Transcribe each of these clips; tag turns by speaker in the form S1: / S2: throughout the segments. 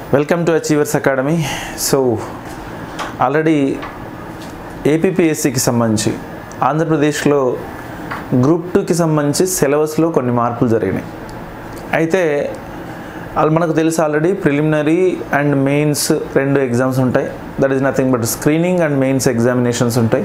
S1: welcome to achievers academy so already ఏపీపీఎస్సికి సంబంధించి ఆంధ్రప్రదేశ్లో గ్రూప్ టూకి సంబంధించి సిలబస్లో కొన్ని మార్పులు జరిగినాయి అయితే అది మనకు తెలుసు ఆల్రెడీ ప్రిలిమినరీ అండ్ మెయిన్స్ రెండు ఎగ్జామ్స్ ఉంటాయి that is nothing but screening and mains examinations ఉంటాయి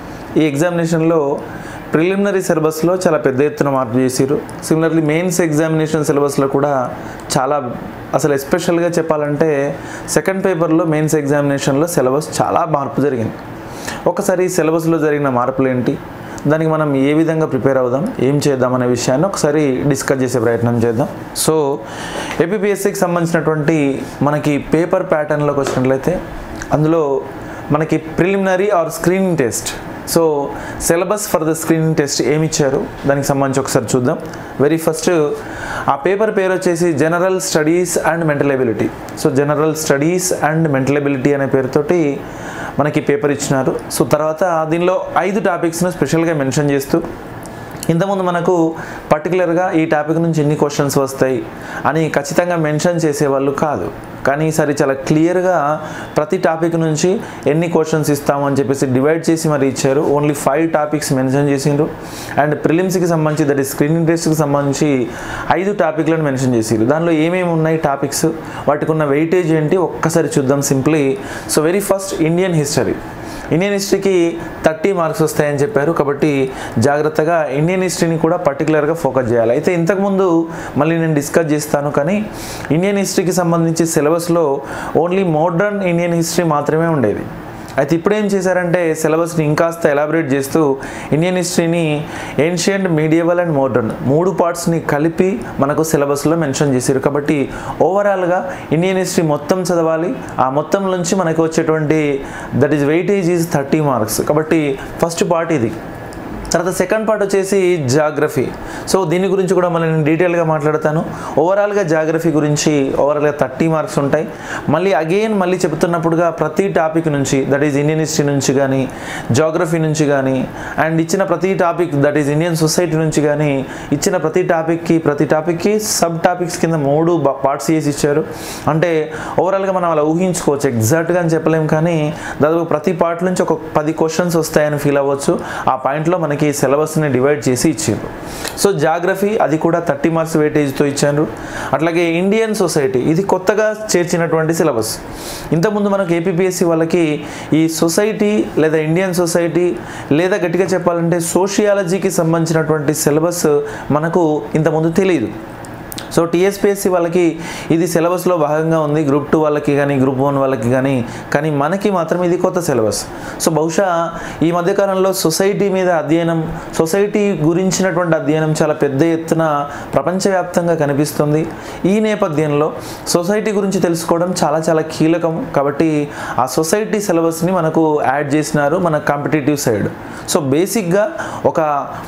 S1: ఈ ఎగ్జామినేషన్లో ప్రిలిమినరీ సిలబస్లో చాలా పెద్ద ఎత్తున మార్పు చేసిరు సిమిలర్లీ మెయిన్స్ ఎగ్జామినేషన్ సిలబస్లో కూడా చాలా అసలు ఎస్పెషల్గా చెప్పాలంటే సెకండ్ పేపర్లో మెయిన్స్ ఎగ్జామినేషన్లో సిలబస్ చాలా మార్పు జరిగింది ఒకసారి సిలబస్లో జరిగిన మార్పులు ఏంటి దానికి మనం ఏ విధంగా ప్రిపేర్ అవుదాం ఏం చేద్దాం అనే విషయాన్ని ఒకసారి డిస్కస్ చేసే ప్రయత్నం చేద్దాం సో ఏపీపీఎస్సికి సంబంధించినటువంటి మనకి పేపర్ ప్యాటర్న్లోకి వచ్చినట్లయితే అందులో మనకి preliminary or screening test so syllabus for the screening test ఏమి ఇచ్చారు దానికి సంబంధించి ఒకసారి చూద్దాం వెరీ ఫస్ట్ ఆ పేపర్ పేరు వచ్చేసి general studies and mental ability so general studies and mental ability అనే పేరుతోటి మనకి పేపర్ ఇచ్చినారు సో తర్వాత దీనిలో ఐదు టాపిక్స్ను స్పెషల్గా మెన్షన్ చేస్తూ ఇంతకుముందు మనకు పర్టికులర్గా ఈ టాపిక్ నుంచి ఎన్ని క్వశ్చన్స్ వస్తాయి అని ఖచ్చితంగా మెన్షన్ చేసేవాళ్ళు కాదు కానీ ఈసారి చాలా క్లియర్గా ప్రతి టాపిక్ నుంచి ఎన్ని క్వశ్చన్స్ ఇస్తాము అని చెప్పేసి డివైడ్ చేసి మరి ఇచ్చారు ఓన్లీ ఫైవ్ టాపిక్స్ మెన్షన్ చేసిండ్రు అండ్ ప్రిలిమ్స్కి సంబంధించి దట్ ఈ స్క్రీనింగ్ టెస్ట్కి సంబంధించి ఐదు టాపిక్లను మెన్షన్ చేసిరు దానిలో ఏమేమి ఉన్నాయి టాపిక్స్ వాటికి ఉన్న వెయిటేజ్ ఏంటి ఒక్కసారి చూద్దాం simply so very first Indian history Indian హిస్టరీకి థర్టీ మార్క్స్ వస్తాయని చెప్పారు కాబట్టి జాగ్రత్తగా ఇండియన్ హిస్టరీని కూడా పర్టికులర్గా ఫోకస్ చేయాలి అయితే ఇంతకుముందు మళ్ళీ నేను డిస్కస్ చేస్తాను కానీ ఇండియన్ హిస్టరీకి సంబంధించి సిలబస్లో ఓన్లీ మోడర్న్ ఇండియన్ హిస్టరీ మాత్రమే ఉండేది అయితే ఇప్పుడు ఏం చేశారంటే సిలబస్ని ఇంకాస్త ఎలాబరేట్ చేస్తూ ఇండియన్ హిస్టరీని ఏన్షియంట్ మీడియవల్ అండ్ మోడర్న్ మూడు పార్ట్స్ని కలిపి మనకు సిలబస్లో మెన్షన్ చేశారు కాబట్టి ఓవరాల్గా ఇండియన్ హిస్టరీ మొత్తం చదవాలి ఆ మొత్తం నుంచి మనకు వచ్చేటువంటి that is weightage is thirty marks కాబట్టి ఫస్ట్ పార్ట్ ఇది తర్వాత సెకండ్ పార్ట్ వచ్చేసి జాగ్రఫీ సో దీని గురించి కూడా మళ్ళీ నేను డీటెయిల్గా మాట్లాడతాను ఓవరాల్గా జాగ్రఫీ గురించి ఓవరాల్గా థర్టీ మార్క్స్ ఉంటాయి మళ్ళీ అగైన్ మళ్ళీ చెప్తున్నప్పుడుగా ప్రతి టాపిక్ నుంచి దట్ ఈజ్ ఇండియన్ హిస్టరీ నుంచి కానీ జాగ్రఫీ నుంచి కానీ అండ్ ఇచ్చిన ప్రతి topic that is Indian society నుంచి కానీ ఇచ్చిన ప్రతి టాపిక్కి ప్రతి టాపిక్కి సబ్ టాపిక్స్ కింద మూడు పార్ట్స్ చేసి ఇచ్చారు అంటే ఓవరాల్గా మనం అలా ఊహించుకోవచ్చు ఎగ్జాక్ట్గా అని చెప్పలేం కానీ దాదాపు ప్రతి పార్ట్ నుంచి ఒక పది క్వశ్చన్స్ వస్తాయని ఫీల్ అవ్వచ్చు ఆ పాయింట్లో మనకి మనకి సిలబస్ని డివైడ్ చేసి ఇచ్చారు సో జాగ్రఫీ అది కూడా థర్టీ మార్క్స్ వెయిటేజ్తో ఇచ్చారు అట్లాగే ఇండియన్ సొసైటీ ఇది కొత్తగా చేర్చినటువంటి సిలబస్ ఇంతకుముందు మనకు ఏపీపీఎస్సి వాళ్ళకి ఈ సొసైటీ లేదా ఇండియన్ సొసైటీ లేదా గట్టిగా చెప్పాలంటే సోషియాలజీకి సంబంధించినటువంటి సిలబస్ మనకు ఇంతకుముందు తెలియదు సో టీఎస్పీఎస్సి వాళ్ళకి ఇది సిలబస్లో భాగంగా ఉంది గ్రూప్ టూ వాళ్ళకి కానీ గ్రూప్ వన్ వాళ్ళకి కానీ కానీ మనకి మాత్రం ఇది కొత్త సిలబస్ సో బహుశా ఈ మధ్యకాలంలో సొసైటీ మీద అధ్యయనం సొసైటీ గురించినటువంటి అధ్యయనం చాలా పెద్ద ఎత్తున ప్రపంచవ్యాప్తంగా కనిపిస్తుంది ఈ నేపథ్యంలో సొసైటీ గురించి తెలుసుకోవడం చాలా చాలా కీలకం కాబట్టి ఆ సొసైటీ సిలబస్ని మనకు యాడ్ చేసినారు మన కాంపిటేటివ్ సైడ్ సో బేసిక్గా ఒక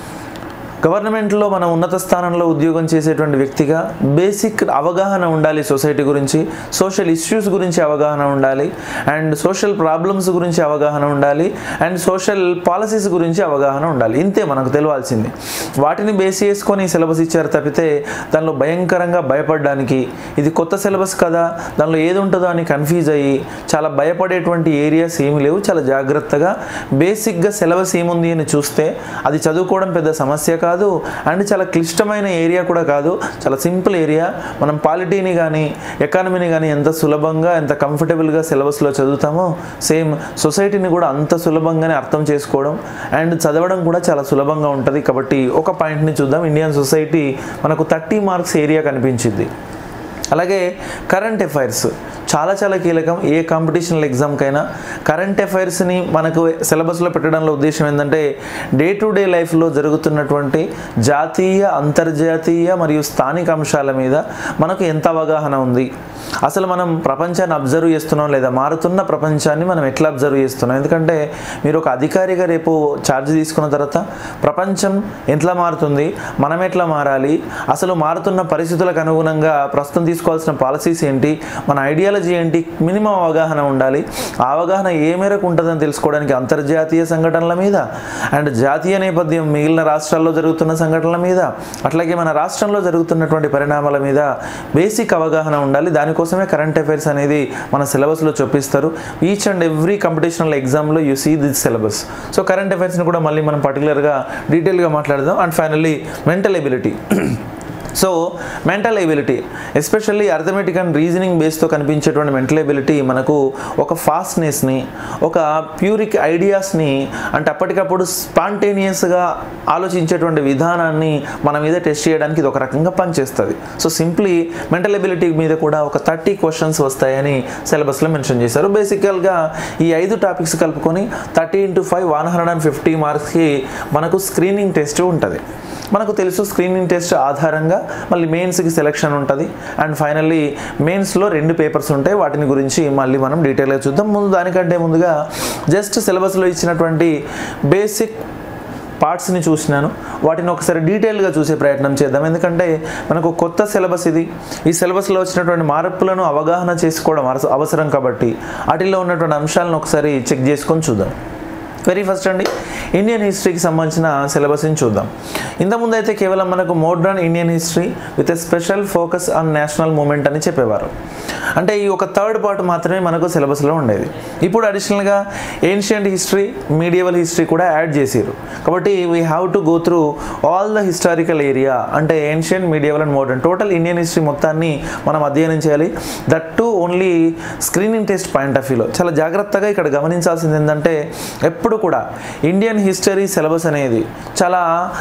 S1: గవర్నమెంట్లో మన ఉన్నత స్థానంలో ఉద్యోగం చేసేటువంటి వ్యక్తిగా బేసిక్ అవగాహన ఉండాలి సొసైటీ గురించి సోషల్ ఇష్యూస్ గురించి అవగాహన ఉండాలి అండ్ సోషల్ ప్రాబ్లమ్స్ గురించి అవగాహన ఉండాలి అండ్ సోషల్ పాలసీస్ గురించి అవగాహన ఉండాలి ఇంతే మనకు తెలియాల్సింది వాటిని బేస్ చేసుకొని సిలబస్ ఇచ్చారు తప్పితే దానిలో భయంకరంగా భయపడడానికి ఇది కొత్త సిలబస్ కదా దానిలో ఏది ఉంటుందో అని కన్ఫ్యూజ్ అయ్యి చాలా భయపడేటువంటి ఏరియాస్ ఏమి లేవు చాలా జాగ్రత్తగా బేసిక్గా సిలబస్ ఏముంది అని చూస్తే అది చదువుకోవడం పెద్ద సమస్య కాదు కాదు అండ్ చాలా క్లిష్టమైన ఏరియా కూడా కాదు చాలా సింపుల్ ఏరియా మనం పాలిటీని కానీ ఎకానమీని కానీ ఎంత సులభంగా ఎంత కంఫర్టబుల్గా సిలబస్లో చదువుతామో సేమ్ సొసైటీని కూడా అంత సులభంగానే అర్థం చేసుకోవడం అండ్ చదవడం కూడా చాలా సులభంగా ఉంటుంది కాబట్టి ఒక పాయింట్ని చూద్దాం ఇండియన్ సొసైటీ మనకు థర్టీ మార్క్స్ ఏరియా కనిపించింది అలాగే కరెంట్ అఫైర్స్ చాలా చాలా కీలకం ఏ కాంపిటీషనల్ ఎగ్జామ్కైనా కరెంట్ అఫైర్స్ని మనకు సిలబస్లో పెట్టడంలో ఉద్దేశం ఏంటంటే డే టు డే లైఫ్లో జరుగుతున్నటువంటి జాతీయ అంతర్జాతీయ మరియు స్థానిక అంశాల మీద మనకు ఎంత అవగాహన ఉంది అసలు మనం ప్రపంచాన్ని అబ్జర్వ్ చేస్తున్నాం లేదా మారుతున్న ప్రపంచాన్ని మనం ఎట్లా అబ్జర్వ్ చేస్తున్నాం ఎందుకంటే మీరు ఒక అధికారిగా రేపు ఛార్జ్ తీసుకున్న తర్వాత ప్రపంచం ఎట్లా మారుతుంది మనం ఎట్లా మారాలి అసలు మారుతున్న పరిస్థితులకు అనుగుణంగా ప్రస్తుతం తీసుకోవాల్సిన పాలసీస్ ఏంటి మన ఐడియాలజీ ఆర్కియాలజీ ఏంటి మినిమం అవగాహన ఉండాలి ఆ అవగాహన ఏ మేరకు ఉంటుందని తెలుసుకోవడానికి అంతర్జాతీయ సంఘటనల మీద అండ్ జాతీయ నేపథ్యం మిగిలిన రాష్ట్రాల్లో జరుగుతున్న సంఘటనల మీద అట్లాగే మన రాష్ట్రంలో జరుగుతున్నటువంటి పరిణామాల మీద బేసిక్ అవగాహన ఉండాలి దానికోసమే కరెంట్ అఫైర్స్ అనేది మన సిలబస్లో చూపిస్తారు ఈచ్ అండ్ ఎవ్రీ కాంపిటీషనల్ ఎగ్జామ్లో you see this syllabus so current అఫైర్స్ని కూడా మళ్ళీ మనం పర్టికులర్గా డీటెయిల్గా మాట్లాడదాం and finally mental ability so mental ability especially arithmetic and reasoning బేస్తో కనిపించేటువంటి మెంటల్ ఎబిలిటీ మనకు ఒక ఫాస్ట్నెస్ని ఒక ప్యూరిక్ ఐడియాస్ని అంటే అప్పటికప్పుడు స్పాంటేనియస్గా ఆలోచించేటువంటి విధానాన్ని మన మీద టెస్ట్ చేయడానికి ఇది ఒక రకంగా పనిచేస్తుంది సో సింప్లీ మెంటల్ ఎబిలిటీ మీద కూడా ఒక థర్టీ క్వశ్చన్స్ వస్తాయని సిలబస్లో మెన్షన్ చేశారు బేసికల్గా ఈ ఐదు టాపిక్స్ కలుపుకొని thirty into five one hundred and fifty మార్క్స్కి మనకు స్క్రీనింగ్ టెస్ట్ ఉంటుంది మనకు తెలుసు స్క్రీనింగ్ టెస్ట్ ఆధారంగా మళ్ళీ మెయిన్స్కి సెలెక్షన్ ఉంటుంది అండ్ ఫైనల్లీ మెయిన్స్లో రెండు పేపర్స్ ఉంటాయి వాటిని గురించి మళ్ళీ మనం డీటెయిల్గా చూద్దాం ముందు దానికంటే ముందుగా జస్ట్ సిలబస్లో ఇచ్చినటువంటి బేసిక్ పార్ట్స్ని చూసినాను వాటిని ఒకసారి డీటెయిల్గా చూసే ప్రయత్నం చేద్దాం ఎందుకంటే మనకు కొత్త సిలబస్ ఇది ఈ సిలబస్లో వచ్చినటువంటి మార్పులను అవగాహన చేసుకోవడం అవస- అవసరం కాబట్టి వాటిల్లో ఉన్నటువంటి అంశాలను ఒకసారి చెక్ చేసుకొని చూద్దాం వెరీ ఫస్ట్ అండి ఇండియన్ హిస్టరీకి సంబంధించిన సిలబస్ని చూద్దాం ఇంతకుముందు అయితే కేవలం మనకు modern Indian history with a special focus on national movement అని చెప్పేవారు అంటే ఈ ఒక థర్డ్ పార్ట్ మాత్రమే మనకు సిలబస్లో ఉండేది ఇప్పుడు అడిషనల్గా ఏన్షియంట్ హిస్టరీ మీడియవల్ హిస్టరీ కూడా యాడ్ చేసారు కాబట్టి we have to go through all the historical area అంటే ancient medieval and modern total Indian history మొత్తాన్ని మనం అధ్యయనం చేయాలి that too only screening test point of వ్యూలో చాలా జాగ్రత్తగా ఇక్కడ గమనించాల్సింది ఏంటంటే ఎప్పుడు కూడా ఇండియన్ హిస్టరీ సిలబస్ అనేది చాలా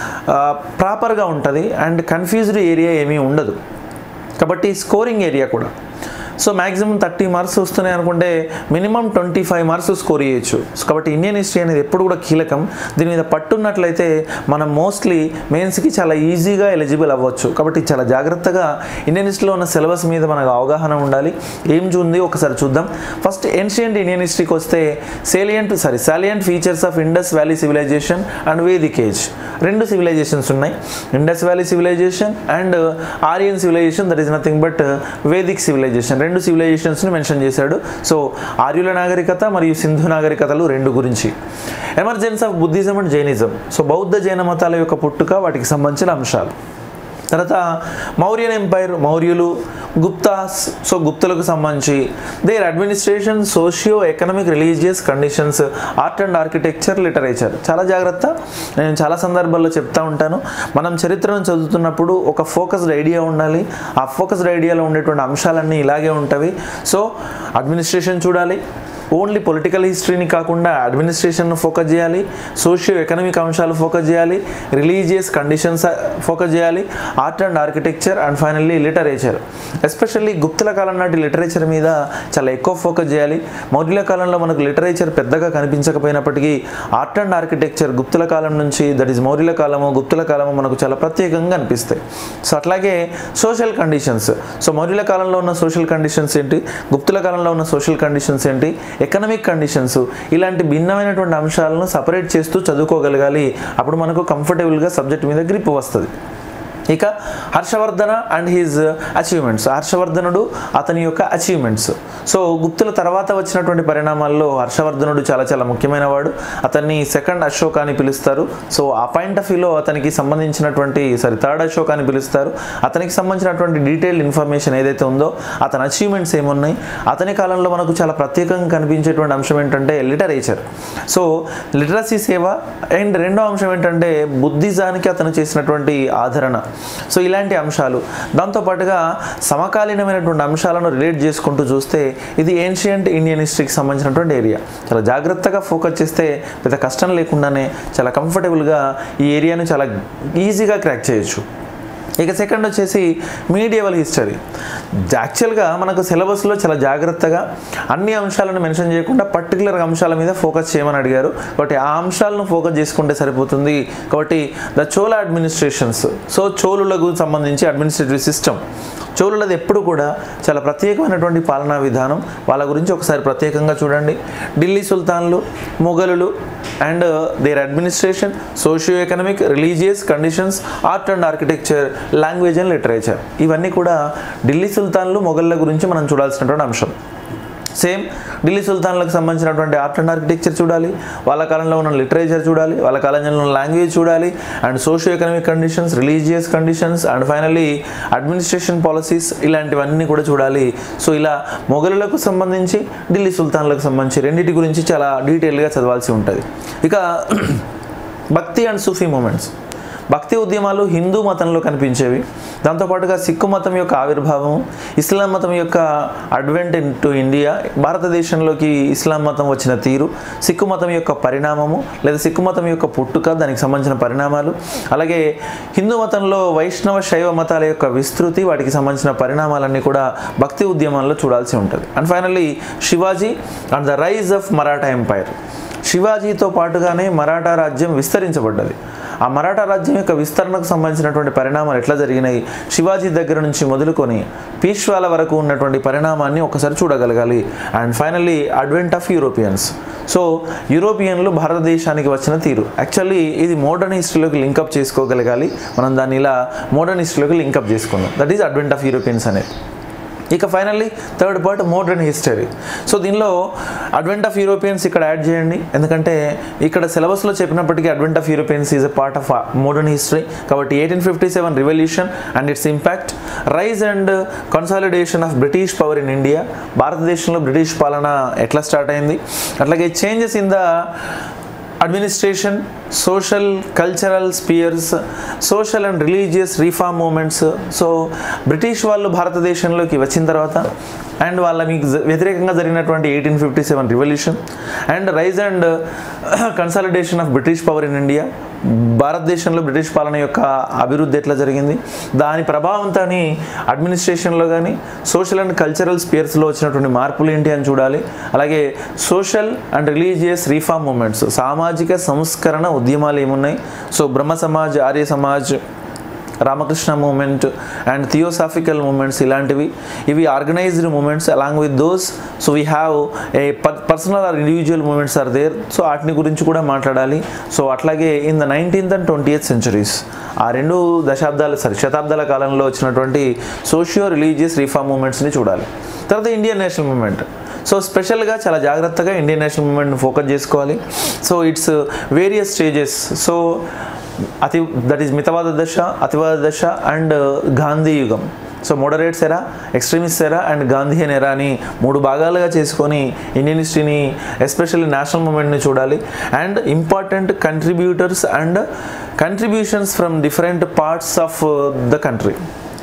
S1: ప్రాపర్గా ఉంటుంది అండ్ కన్ఫ్యూజ్డ్ ఏరియా ఏమీ ఉండదు కాబట్టి స్కోరింగ్ ఏరియా కూడా సో మ్యాక్సిమం థర్టీ మార్క్స్ వస్తున్నాయి అనుకుంటే minimum twenty five marks score చేయొచ్చు సో కాబట్టి ఇండియన్ హిస్టరీ అనేది ఎప్పుడు కూడా కీలకం దీని మీద పట్టున్నట్లయితే మనం మోస్ట్లీ మెయిన్స్కి చాలా ఈజీగా ఎలిజిబుల్ అవ్వచ్చు కాబట్టి చాలా జాగ్రత్తగా ఇండియన్ హిస్టరీలో ఉన్న సిలబస్ మీద మనకు అవగాహన ఉండాలి ఏం ఉంది ఒకసారి చూద్దాం ఫస్ట్ ఏన్షియంట్ ఇండియన్ హిస్టరీకి వస్తే salient sorry salient features of Indus valley civilisation and Vedic age రెండు సివిలైజేషన్స్ ఉన్నాయి Indus valley civilisation and Aryan civilisation that is nothing but Vedic civilisation రెండు సివిలైజేషన్స్ని మెన్షన్ చేశాడు సో ఆర్యుల నాగరికత మరియు సింధు నాగరికతలు రెండు గురించి emergence of Buddhism and Jainism so బౌద్ధ జైన మతాల యొక్క పుట్టుక వాటికి సంబంధించిన అంశాలు తర్వాత మౌర్యన్ ఎంపైర్ మౌర్యులు గుప్తాస్ సో గుప్తులకు సంబంధించి their administration socio economic religious conditions art and architecture literature చాలా జాగ్రత్త నేను చాలా సందర్భాల్లో చెప్తా ఉంటాను మనం చరిత్రను చదువుతున్నప్పుడు ఒక ఫోకస్డ్ ఐడియా ఉండాలి ఆ ఫోకస్డ్ ఐడియాలో ఉండేటువంటి అంశాలన్నీ ఇలాగే ఉంటవి సో అడ్మినిస్ట్రేషన్ చూడాలి ఓన్లీ పొలిటికల్ హిస్టరీని కాకుండా అడ్మినిస్ట్రేషన్ను ఫోకస్ చేయాలి సోషియో ఎకనామిక్ అంశాలు ఫోకస్ చేయాలి రిలీజియస్ కండిషన్స్ ఫోకస్ చేయాలి art and architecture and finally literature especially గుప్తుల కాలం నాటి లిటరేచర్ మీద చాలా ఎక్కువ ఫోకస్ చేయాలి మౌర్యుల కాలంలో మనకు లిటరేచర్ పెద్దగా కనిపించకపోయినప్పటికీ ఆర్ట్ అండ్ ఆర్కిటెక్చర్ గుప్తుల కాలం నుంచి దట్ ఈస్ మౌర్యుల కాలము గుప్తుల కాలము మనకు చాలా ప్రత్యేకంగా అనిపిస్తాయి సో అట్లాగే సోషల్ కండిషన్స్ సో మౌర్యుల కాలంలో ఉన్న సోషల్ కండిషన్స్ ఏంటి గుప్తుల కాలంలో ఉన్న సోషల్ కండిషన్స్ ఏంటి ఎకనామిక్ కండిషన్స్ ఇలాంటి భిన్నమైనటువంటి అంశాలను సపరేట్ చేస్తూ చదువుకోగలగాలి అప్పుడు మనకు కంఫర్టబుల్గా సబ్జెక్ట్ మీద గ్రిప్ వస్తుంది ఇక హర్షవర్ధన అండ్ హిజ్ అచీవ్మెంట్స్ హర్షవర్ధనుడు అతని యొక్క అచీవ్మెంట్స్ సో గుప్తుల తర్వాత వచ్చినటువంటి పరిణామాల్లో హర్షవర్ధనుడు చాలా చాలా ముఖ్యమైన వాడు అతన్ని సెకండ్ అశోక్ అని పిలుస్తారు సో ఆ పాయింట్ ఆఫ్ వ్యూలో అతనికి సంబంధించినటువంటి సారీ థర్డ్ అశోక్ అని పిలుస్తారు అతనికి సంబంధించినటువంటి డీటెయిల్డ్ ఇన్ఫర్మేషన్ ఏదైతే ఉందో అతని అచీవ్మెంట్స్ ఏమున్నాయి అతని కాలంలో మనకు చాలా ప్రత్యేకంగా కనిపించేటువంటి అంశం ఏంటంటే లిటరేచర్ సో లిటరసీ సేవ అండ్ రెండో అంశం ఏంటంటే బుద్ధిజానికి అతను చేసినటువంటి ఆదరణ సో ఇలాంటి అంశాలు దాంతోపాటుగా సమకాలీనమైనటువంటి అంశాలను రిలేట్ చేసుకుంటూ చూస్తే ఇది ఏన్షియంట్ ఇండియన్ హిస్టరీకి సంబంధించినటువంటి ఏరియా చాలా జాగ్రత్తగా ఫోకస్ చేస్తే పెద్ద కష్టం లేకుండానే చాలా కంఫర్టబుల్గా ఈ ఏరియాని చాలా ఈజీగా క్రాక్ చేయొచ్చు ఇక సెకండ్ వచ్చేసి మీడియవల్ హిస్టరీ యాక్చువల్గా మనకు సిలబస్లో చాలా జాగ్రత్తగా అన్ని అంశాలను మెన్షన్ చేయకుండా పర్టికులర్ అంశాల మీద ఫోకస్ చేయమని అడిగారు కాబట్టి ఆ అంశాలను ఫోకస్ చేసుకుంటే సరిపోతుంది కాబట్టి ద చోళ అడ్మినిస్ట్రేషన్స్ సో చోళులకు సంబంధించి అడ్మినిస్ట్రేటివ్ సిస్టమ్ చోళులది ఎప్పుడు కూడా చాలా ప్రత్యేకమైనటువంటి పాలనా విధానం వాళ్ళ గురించి ఒకసారి ప్రత్యేకంగా చూడండి ఢిల్లీ సుల్తాన్లు మొఘలులు and their administration socio economic religious conditions art and architecture language and literature ఇవన్నీ కూడా ఢిల్లీ సుల్తాన్లు మొఘళ్ళ గురించి మనం చూడాల్సినటువంటి అంశం సేమ్ ఢిల్లీ సుల్తాన్లకు సంబంధించినటువంటి ఆర్ట్ అండ్ ఆర్కిటెక్చర్ చూడాలి వాళ్ళ కాలంలో ఉన్న లిటరేచర్ చూడాలి వాళ్ళ కాలంలో ఉన్న లాంగ్వేజ్ చూడాలి and socio economic conditions religious conditions and finally administration policies ఇలాంటివన్నీ కూడా చూడాలి సో ఇలా మొఘలులకు సంబంధించి ఢిల్లీ సుల్తాన్లకు సంబంధించి రెండింటి గురించి చాలా డీటెయిల్గా చదవాల్సి ఉంటుంది ఇక భక్తి అండ్ సూఫీ మూమెంట్స్ భక్తి ఉద్యమాలు హిందూ మతంలో కనిపించేవి దాంతోపాటుగా సిక్కు మతం యొక్క ఆవిర్భావం ఇస్లాం మతం యొక్క అడ్వెంట్ టు ఇండియా భారతదేశంలోకి ఇస్లాం మతం వచ్చిన తీరు సిక్కు మతం యొక్క పరిణామము లేదా సిక్కు మతం యొక్క పుట్టుక దానికి సంబంధించిన పరిణామాలు అలాగే హిందూ మతంలో వైష్ణవ శైవ మతాల యొక్క విస్తృతి వాటికి సంబంధించిన పరిణామాలన్నీ కూడా భక్తి ఉద్యమాల్లో చూడాల్సి ఉంటుంది and finally Shivaji and the rise of Maratha empire శివాజీతో పాటుగానే మరాఠా రాజ్యం విస్తరించబడ్డది ఆ మరాఠా రాజ్యం యొక్క విస్తరణకు సంబంధించినటువంటి పరిణామాలు ఎట్లా జరిగినాయి శివాజీ దగ్గర నుంచి మొదలుకొని పీష్వాల వరకు ఉన్నటువంటి పరిణామాన్ని ఒకసారి చూడగలగాలి and finally advent of Europeans so యూరోపియన్లు భారతదేశానికి వచ్చిన తీరు యాక్చువల్లీ ఇది మోడర్న్ హిస్టరీలోకి లింకప్ చేసుకోగలగాలి మనం దాన్ని ఇలా మోడర్న్ హిస్టరీలోకి లింకప్ చేసుకుందాం that is advent of Europeans అనేది ఇక finally third part modern history so దీనిలో అడ్వెంట్ ఆఫ్ యూరోపియన్స్ ఇక్కడ యాడ్ చేయండి ఎందుకంటే ఇక్కడ సిలబస్లో చెప్పినప్పటికీ advent of Europeans is a part of modern history కాబట్టి eighteen fifty seven revolution and its impact rise and consolidation of British power in India భారతదేశంలో British పాలన ఎట్లా స్టార్ట్ అయింది అట్లాగే changes in the administration social cultural spheres social and religious reform movements so British వాళ్ళు భారతదేశంలోకి వచ్చిన తర్వాత and వాళ్ళ మీకు జ- వ్యతిరేకంగా జరిగినటువంటి eighteen fifty seven revolution and rise and consolidation of British power in India భారతదేశంలో బ్రిటిష్ పాలన యొక్క అభివృద్ధి ఎట్లా జరిగింది దాని ప్రభావంతో అడ్మినిస్ట్రేషన్లో కానీ సోషల్ అండ్ కల్చరల్ స్పియర్స్లో వచ్చినటువంటి మార్పులు ఏంటి అని చూడాలి అలాగే social and religious reform movements సామాజిక సంస్కరణ ఉద్యమాలు ఏమున్నాయి so Brahmo Samaj Arya Samaj Ramakrishna movement and theosophical movements ఇలాంటివి ఇవి organised movements along with those so we have a personal or individual movements are there so వాటిని గురించి కూడా మాట్లాడాలి సో అట్లాగే in the nineteenth and twenty eighth centuries ఆ రెండు దశాబ్దాల సారీ శతాబ్దాల కాలంలో వచ్చినటువంటి సోషియో రిలీజియస్ రీఫార్మ్ మూమెంట్స్ని చూడాలి తర్వాత ఇండియన్ నేషనల్ మూమెంట్ సో స్పెషల్గా చాలా జాగ్రత్తగా ఇండియన్ నేషనల్ మూమెంట్ని ఫోకస్ చేసుకోవాలి so its various stages so అతి దట్ ఈస్ మితవాద దశ అతివాద దశ అండ్ గాంధీ యుగం so moderates era extremist era and Gandhian era అని మూడు భాగాలుగా చేసుకొని ఇండియన్ హిస్టరీని ఎస్పెషల్లీ నేషనల్ మూమెంట్ని చూడాలి and important contributors and contributions from different parts of the country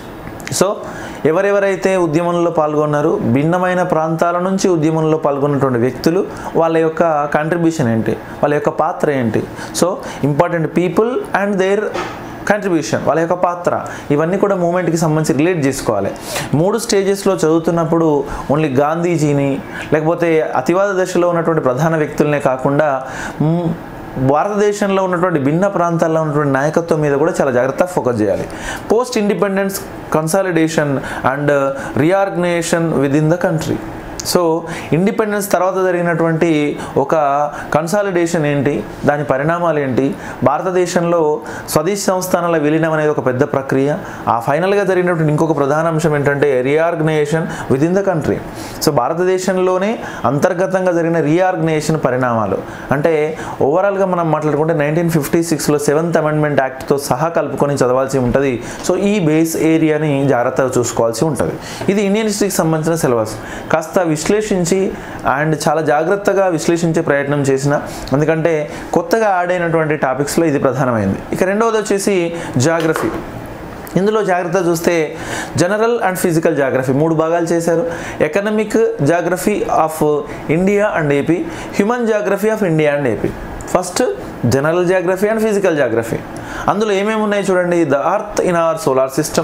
S1: so ఎవరెవరైతే ఉద్యమంలో పాల్గొన్నారో భిన్నమైన ప్రాంతాల నుంచి ఉద్యమంలో పాల్గొన్నటువంటి వ్యక్తులు వాళ్ళ యొక్క కంట్రిబ్యూషన్ ఏంటి వాళ్ళ యొక్క పాత్ర ఏంటి so important people and their contribution వాళ్ళ యొక్క పాత్ర ఇవన్నీ కూడా మూమెంట్కి సంబంధించి రిలేట్ చేసుకోవాలి మూడు స్టేజెస్లో చదువుతున్నప్పుడు ఓన్లీ గాంధీజీని లేకపోతే అతివాద దశలో ఉన్నటువంటి ప్రధాన వ్యక్తులనే కాకుండా మ్, భారతదేశంలో ఉన్నటువంటి భిన్న ప్రాంతాల్లో ఉన్నటువంటి నాయకత్వం మీద కూడా చాలా జాగ్రత్తగా ఫోకస్ చేయాలి post independence consolidation and reorganisation with in the country so independence తర్వాత జరిగినటువంటి ఒక కన్సాలిడేషన్ ఏంటి దాని పరిణామాలు ఏంటి భారతదేశంలో స్వదేశీ సంస్థానాల విలీనం అనేది ఒక పెద్ద ప్రక్రియ ఆ ఫైనల్గా జరిగినటువంటి ఇంకొక ప్రధాన అంశం ఏంటంటే reorganisation with in the country so భారతదేశంలోనే అంతర్గతంగా జరిగిన రీఆర్గనైజేషన్ పరిణామాలు అంటే ఓవరాల్గా మనం మాట్లాడుకుంటే నైన్టీన్ ఫిఫ్టీ సిక్స్లో సెవెంత్ అమెండ్మెంట్ యాక్ట్తో సహా కలుపుకొని చదవాల్సి ఉంటుంది సో ఈ బేస్ ఏరియాని జాగ్రత్తగా చూసుకోవాల్సి ఉంటుంది ఇది ఇండియన్ హిస్టరీకి సంబంధించిన సిలబస్ కాస్త విశ్లేషించి అండ్ చాలా జాగ్రత్తగా విశ్లేషించే ప్రయత్నం చేసిన ఎందుకంటే కొత్తగా యాడ్ అయినటువంటి టాపిక్స్లో ఇది ప్రధానమైంది ఇక రెండవది వచ్చేసి జాగ్రఫీ ఇందులో జాగ్రత్త చూస్తే జనరల్ అండ్ ఫిజికల్ జాగ్రఫీ మూడు భాగాలు చేశారు economic geography of India and AP human geography of India and AP first general geography and physical geography అందులో ఏమేమి ఉన్నాయి చూడండి the earth in our solar system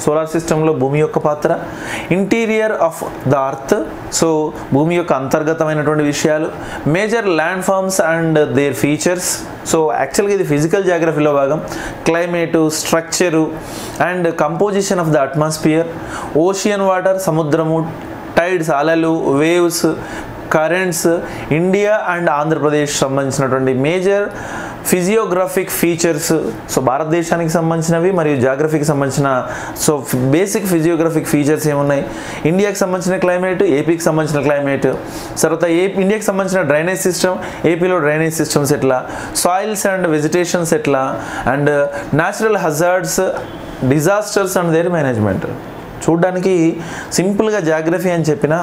S1: సోలార్ సిస్టంలో భూమి యొక్క పాత్ర interior of the earth so భూమి యొక్క అంతర్గతమైనటువంటి విషయాలు major land forms and their features so యాక్చువల్గా ఇది ఫిజికల్ జాగ్రఫీలో భాగం climate structure and composition of the atmosphere ocean water సముద్రము టైడ్స్ అలలు waves currents India and Andhra Pradesh సంబంధించినటువంటి మేజర్ ఫిజియోగ్రాఫిక్ ఫీచర్స్ సో భారతదేశానికి సంబంధించినవి మరియు జాగ్రఫీకి సంబంధించిన సో బేసిక్ ఫిజియోగ్రాఫిక్ ఫీచర్స్ ఏమున్నాయి ఇండియాకి సంబంధించిన క్లైమేట్ ఏపీకి సంబంధించిన క్లైమేట్ తర్వాత ఏ ఇండియాకి సంబంధించిన డ్రైనేజ్ సిస్టమ్ ఏపీలో డ్రైనేజ్ సిస్టమ్స్ ఎట్లా సాయిల్స్ అండ్ వెజిటేషన్స్ ఎట్లా and natural hazards disasters and their management చూడ్డానికి సింపుల్గా జాగ్రఫీ అని చెప్పినా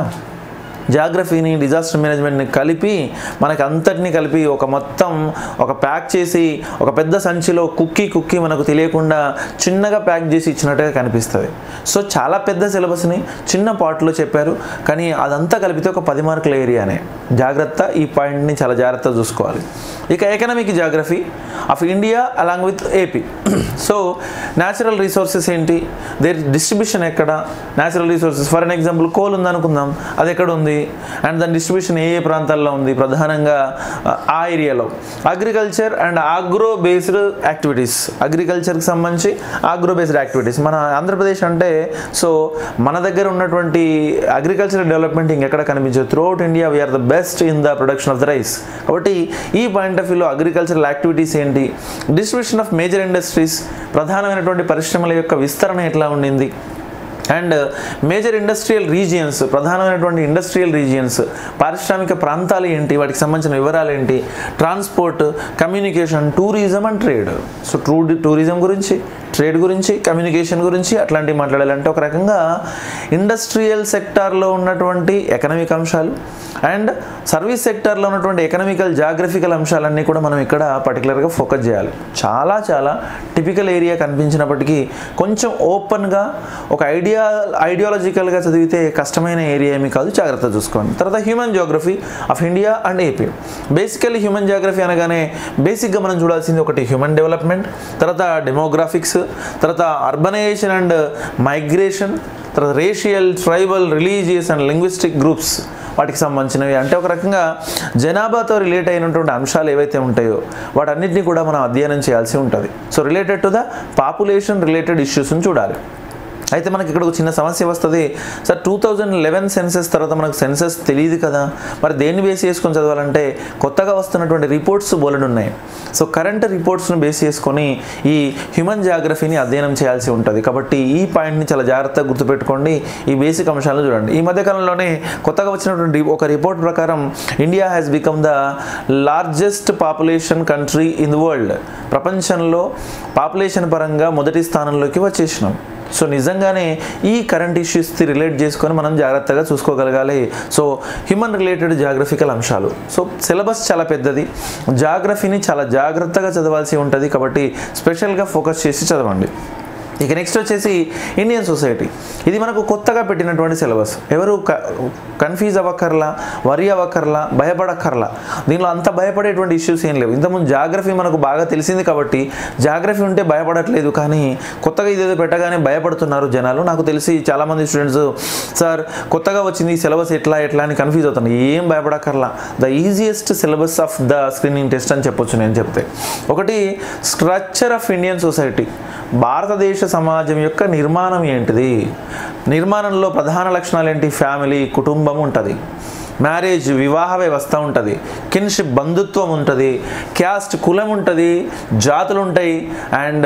S1: జాగ్రఫీని డిజాస్టర్ మేనేజ్మెంట్ని కలిపి మనకి అంతటినీ కలిపి ఒక మొత్తం ఒక ప్యాక్ చేసి ఒక పెద్ద సంచిలో కుక్కి కుక్కి మనకు తెలియకుండా చిన్నగా ప్యాక్ చేసి ఇచ్చినట్టుగా కనిపిస్తుంది సో చాలా పెద్ద సిలబస్ని చిన్న పార్ట్లో చెప్పారు కానీ అదంతా కలిపితే ఒక పది మార్కుల ఏరియానే జాగ్రత్త ఈ పాయింట్ని చాలా జాగ్రత్తగా చూసుకోవాలి ఇక economic geography of India along with AP so natural resources ఏంటి దేర్ డిస్ట్రిబ్యూషన్ ఎక్కడ natural resources for an example coal ఉందనుకుందాం అది ఎక్కడ ఉంది అండ్ దాని డిస్ట్రిబ్యూషన్ ఏ ఏ ప్రాంతాల్లో ఉంది ప్రధానంగా ఆ, ఆ ఏరియాలో agriculture and agro based activities అగ్రికల్చర్కి సంబంధించి ఆగ్రో బేస్డ్ యాక్టివిటీస్ మన ఆంధ్రప్రదేశ్ అంటే సో మన దగ్గర ఉన్నటువంటి అగ్రికల్చర్ డెవలప్మెంట్ ఇంకెక్కడ కనిపించదు through India we're the best in the production of the rice కాబట్టి ఈ పాయింట్ ఆఫ్ వ్యూలో అగ్రికల్చరల్ యాక్టివిటీస్ ఏంటి డిస్ట్రిబ్యూషన్ ఆఫ్ మేజర్ ఇండస్ట్రీస్ ప్రధానమైనటువంటి పరిశ్రమల యొక్క విస్తరణ ఎట్లా ఉండింది అండ్ మేజర్ ఇండస్ట్రియల్ రీజియన్స్ ప్రధానమైనటువంటి ఇండస్ట్రియల్ రీజియన్స్ పారిశ్రామిక ప్రాంతాలు ఏంటి వాటికి సంబంధించిన వివరాలు ఏంటి transport communication tourism and trade so to tourism గురించి ట్రేడ్ గురించి కమ్యూనికేషన్ గురించి అట్లాంటివి మాట్లాడాలంటే ఒక రకంగా ఇండస్ట్రియల్ సెక్టార్లో ఉన్నటువంటి ఎకనామిక్ అంశాలు అండ్ సర్వీస్ సెక్టార్లో ఉన్నటువంటి ఎకనామికల్ జాగ్రఫికల్ అంశాలన్నీ కూడా మనం ఇక్కడ పర్టికులర్గా ఫోకస్ చేయాలి చాలా చాలా టిపికల్ ఏరియా కనిపించినప్పటికీ కొంచెం ఓపెన్గా ఒక ఐడియా ఐడియాలజికల్గా చదివితే కష్టమైన ఏరియా ఏమీ కాదు జాగ్రత్త చూసుకోండి తర్వాత human geography of India and AP basically human geography అనగానే బేసిక్గా మనం చూడాల్సింది ఒకటి హ్యూమన్ డెవలప్మెంట్ తర్వాత డెమోగ్రాఫిక్స్ తర్వాత అర్బనైజేషన్ అండ్ మైగ్రేషన్ తర్వాత racial tribal religious and linguistic groups వాటికి సంబంధించినవి అంటే ఒక రకంగా జనాభాతో రిలేట్ అయినటువంటి అంశాలు ఏవైతే ఉంటాయో వాటన్నిటిని కూడా మనం అధ్యయనం చేయాల్సి ఉంటుంది so related to the population related ఇష్యూస్ని చూడాలి అయితే మనకి ఇక్కడ ఒక చిన్న సమస్య వస్తుంది sir two thousand eleven census తర్వాత మనకు సెన్సెస్ తెలియదు కదా మరి దేన్ని బేస్ చేసుకొని చదవాలంటే కొత్తగా వస్తున్నటువంటి రిపోర్ట్స్ బోలెడు ఉన్నాయి సో కరెంట్ రిపోర్ట్స్ను బేస్ చేసుకొని ఈ హ్యూమన్ జాగ్రఫీని అధ్యయనం చేయాల్సి ఉంటుంది కాబట్టి ఈ పాయింట్ని చాలా జాగ్రత్తగా గుర్తుపెట్టుకోండి ఈ బేసిక్ అంశాలను చూడండి ఈ మధ్యకాలంలోనే కొత్తగా వచ్చినటువంటి ఒక రిపోర్ట్ ప్రకారం India has become the largest population country in the world ప్రపంచంలో పాపులేషన్ పరంగా మొదటి స్థానంలోకి వచ్చేసినాం సో నిజంగానే ఈ కరెంట్ ఇష్యూస్కి రిలేట్ చేసుకొని మనం జాగ్రత్తగా చూసుకోగలగాలి సో హ్యూమన్ రిలేటెడ్ జాగ్రఫికల్ అంశాలు సో సిలబస్ చాలా పెద్దది జాగ్రఫీని చాలా జాగ్రత్తగా చదవాల్సి ఉంటుంది కాబట్టి స్పెషల్గా ఫోకస్ చేసి చదవండి ఇక నెక్స్ట్ వచ్చేసి ఇండియన్ సొసైటీ ఇది మనకు కొత్తగా పెట్టినటువంటి సిలబస్ ఎవరు కన్ఫ్యూజ్ అవ్వక్కర్లా వరి అవ్వక్కర్లా భయపడక్కర్లా దీనిలో అంత భయపడేటువంటి ఇష్యూస్ ఏం లేవు ఇంతకుముందు జాగ్రఫీ మనకు బాగా తెలిసింది కాబట్టి జాగ్రఫీ ఉంటే భయపడట్లేదు కానీ కొత్తగా ఇదేదో పెట్టగానే భయపడుతున్నారు జనాలు నాకు తెలిసి చాలామంది స్టూడెంట్స్ సార్ కొత్తగా వచ్చింది ఈ సిలబస్ ఎట్లా ఎట్లా అని కన్ఫ్యూజ్ అవుతాను ఏం భయపడక్కర్లా the easiest syllabus of the screening test అని చెప్పొచ్చు నేను చెప్తే ఒకటి స్ట్రక్చర్ ఆఫ్ ఇండియన్ సొసైటీ భారతదేశ సమాజం యొక్క నిర్మాణం ఏంటిది నిర్మాణంలో ప్రధాన లక్షణాలు ఏంటి ఫ్యామిలీ కుటుంబం ఉంటుంది మ్యారేజ్ వివాహ వ్యవస్థ ఉంటుంది కిన్షిప్ బంధుత్వం ఉంటుంది క్యాస్ట్ కులం ఉంటుంది జాతులు ఉంటాయి అండ్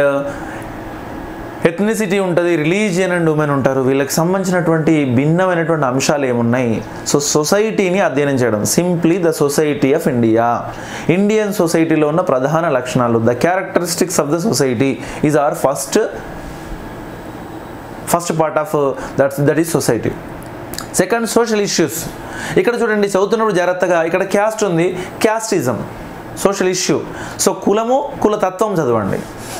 S1: ఎథ్నిసిటీ ఉంటుంది రిలీజియన్ అండ్ ఉమెన్ ఉంటారు వీళ్ళకి సంబంధించినటువంటి భిన్నమైనటువంటి అంశాలు ఏమున్నాయి సో సొసైటీని అధ్యయనం చేయడం simply the society of India Indian సొసైటీలో ఉన్న ప్రధాన లక్షణాలు the characteristics of the society is or first first part of that that is society second social issues ఇక్కడ చూడండి చదువుతున్నప్పుడు జాగ్రత్తగా ఇక్కడ క్యాస్ట్ ఉంది క్యాస్టిజం సోషల్ ఇష్యూ సో కులము కులతత్వం చదవండి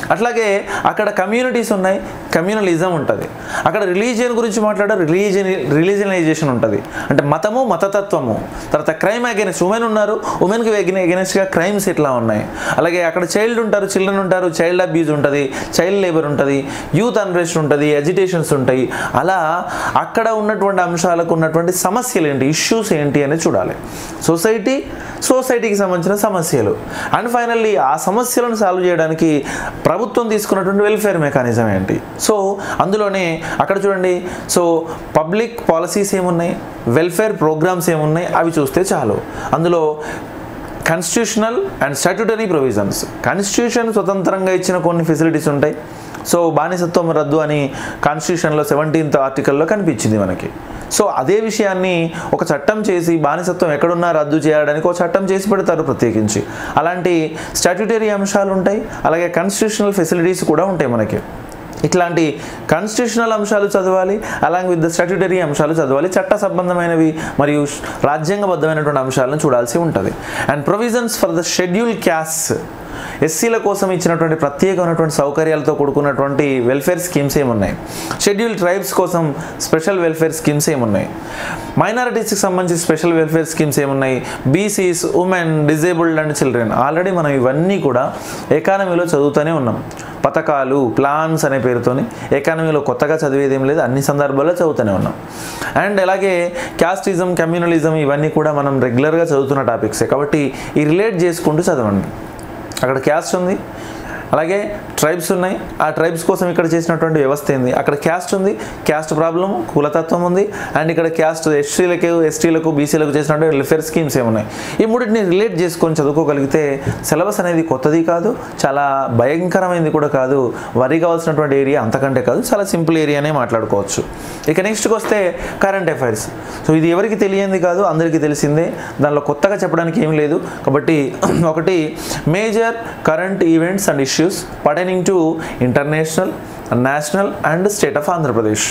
S1: అట్లాగే అక్కడ కమ్యూనిటీస్ ఉన్నాయి కమ్యూనలిజం ఉంటుంది అక్కడ రిలీజియన్ గురించి మాట్లాడే రిలీజియన్ రిలీజియనైజేషన్ ఉంటుంది అంటే మతము మతతత్వము తర్వాత క్రైమ్ అగెనెస్ట్ ఉమెన్ ఉన్నారు ఉమెన్కి అగెనెస్ట్గా క్రైమ్స్ ఎట్లా ఉన్నాయి అలాగే అక్కడ చైల్డ్ ఉంటారు చిల్డ్రన్ ఉంటారు చైల్డ్ అబ్యూజ్ ఉంటుంది చైల్డ్ లేబర్ ఉంటుంది యూత్ అన్రెస్ట్ ఉంటుంది ఎజిటేషన్స్ ఉంటాయి అలా అక్కడ ఉన్నటువంటి అంశాలకు ఉన్నటువంటి సమస్యలు ఏంటి ఇష్యూస్ ఏంటి అనేది చూడాలి సొసైటీ సొసైటీకి సంబంధించిన సమస్యలు అండ్ ఫైనల్లీ ఆ సమస్యలను సాల్వ్ చేయడానికి ప్రభుత్వం తీసుకున్నటువంటి వెల్ఫేర్ మెకానిజం ఏంటి సో అందులోనే అక్కడ చూడండి సో పబ్లిక్ పాలసీస్ ఏమున్నాయి వెల్ఫేర్ ప్రోగ్రామ్స్ ఏమున్నాయి అవి చూస్తే చాలు అందులో constitutional and statutory provisions constitution స్వతంత్రంగా ఇచ్చిన కొన్ని ఫెసిలిటీస్ ఉంటాయి సో బానిసత్వం రద్దు అని కాన్స్టిట్యూషన్లో సెవెంటీన్త్ ఆర్టికల్లో కనిపించింది మనకి సో అదే విషయాన్ని ఒక చట్టం చేసి బానిసత్వం ఎక్కడున్నా రద్దు చేయడానికి ఒక చట్టం చేసి పెడతారు ప్రత్యేకించి అలాంటి స్టాట్యుటరీ అంశాలు ఉంటాయి అలాగే కాన్స్టిట్యూషనల్ ఫెసిలిటీస్ కూడా ఉంటాయి మనకి ఇట్లాంటి కాన్స్టిట్యూషనల్ అంశాలు చదవాలి అలాంగ్ విత్ ద స్టాట్యుటరీ అంశాలు చదవాలి చట్ట సంబంధమైనవి మరియు రాజ్యాంగబద్ధమైనటువంటి అంశాలను చూడాల్సి ఉంటుంది and provisions for the schedule caste ఎస్సీల కోసం ఇచ్చినటువంటి ప్రత్యేకమైనటువంటి సౌకర్యాలతో కూడుకున్నటువంటి వెల్ఫేర్ స్కీమ్స్ ఏమున్నాయి షెడ్యూల్ ట్రైబ్స్ కోసం స్పెషల్ వెల్ఫేర్ స్కీమ్స్ ఏమున్నాయి మైనారిటీస్కి సంబంధించి స్పెషల్ వెల్ఫేర్ స్కీమ్స్ ఏమున్నాయి BCs women disabled and children already మనం ఇవన్నీ కూడా ఎకానమీలో చదువుతూనే ఉన్నాం పథకాలు ప్లాన్స్ అనే పేరుతోని ఎకానమీలో కొత్తగా చదివేది ఏం లేదు అన్ని సందర్భాల్లో చదువుతూనే ఉన్నాం అండ్ అలాగే క్యాస్టిజం కమ్యూనలిజం ఇవన్నీ కూడా మనం రెగ్యులర్గా చదువుతున్న టాపిక్సే కాబట్టి ఈ రిలేట్ చేసుకుంటూ చదవండి అక్కడ క్యాస్ట్ ఉంది అలాగే ట్రైబ్స్ ఉన్నాయి ఆ ట్రైబ్స్ కోసం ఇక్కడ చేసినటువంటి వ్యవస్థ ఏంది అక్కడ క్యాస్ట్ ఉంది క్యాస్ట్ ప్రాబ్లం కులతత్వం ఉంది అండ్ ఇక్కడ క్యాస్ట్ ఎస్టీలకు ఎస్టీలకు బీసీలకు చేసినటువంటి వెల్ఫేర్ స్కీమ్స్ ఏమున్నాయి ఈ మూడింటిని రిలేట్ చేసుకొని చదువుకోగలిగితే సిలబస్ అనేది కొత్తది కాదు చాలా భయంకరమైనది కూడా కాదు వరి కావాల్సినటువంటి ఏరియా అంతకంటే కాదు చాలా సింపుల్ ఏరియానే మాట్లాడుకోవచ్చు ఇక నెక్స్ట్కి వస్తే కరెంట్ అఫైర్స్ సో ఇది ఎవరికి తెలియంది కాదు అందరికీ తెలిసిందే దానిలో కొత్తగా చెప్పడానికి ఏం లేదు కాబట్టి ఒకటి major current events and issues pertaining to international national and state of Andhra Pradesh